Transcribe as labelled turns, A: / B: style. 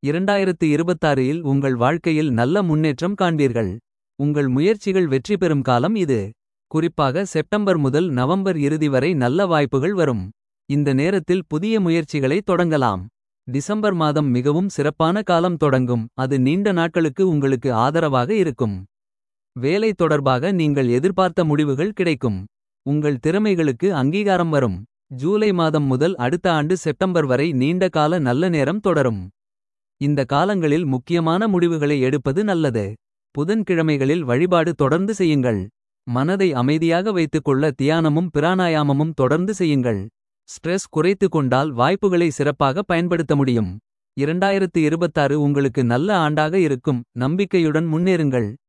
A: இரண்டாயிரத்து இருபத்தாறு இல் உங்கள் வாழ்க்கையில் நல்ல முன்னேற்றம் காண்பீர்கள். உங்கள் முயற்சிகள் வெற்றி பெறும் காலம் இது. குறிப்பாக செப்டம்பர் முதல் நவம்பர் இறுதி வரை நல்ல வாய்ப்புகள் வரும். இந்த நேரத்தில் புதிய முயற்சிகளை தொடங்கலாம். டிசம்பர் மாதம் மிகவும் சிறப்பான காலம் தொடங்கும். அது நீண்ட நாட்களுக்கு உங்களுக்கு ஆதரவாக இருக்கும். வேலை தொடர்பாக நீங்கள் எதிர்பார்த்த முடிவுகள் கிடைக்கும். உங்கள் திறமைகளுக்கு அங்கீகாரம் வரும். ஜூலை மாதம் முதல் அடுத்த ஆண்டு செப்டம்பர் வரை நீண்ட கால நல்ல நேரம் தொடரும். இந்த காலங்களில் முக்கியமான முடிவுகளை எடுப்பது நல்லது. புதன்கிழமைகளில் வழிபாடு தொடர்ந்து செய்யுங்கள். மனதை அமைதியாக வைத்துக்கொள்ள தியானமும் பிராணாயாமமும் தொடர்ந்து செய்யுங்கள். ஸ்ட்ரெஸ் குறைத்து கொண்டால் வாய்ப்புகளை சிறப்பாக பயன்படுத்த முடியும். 2026 உங்களுக்கு நல்ல ஆண்டாக இருக்கும் நம்பிக்கையுடன் முன்னேறுங்கள்.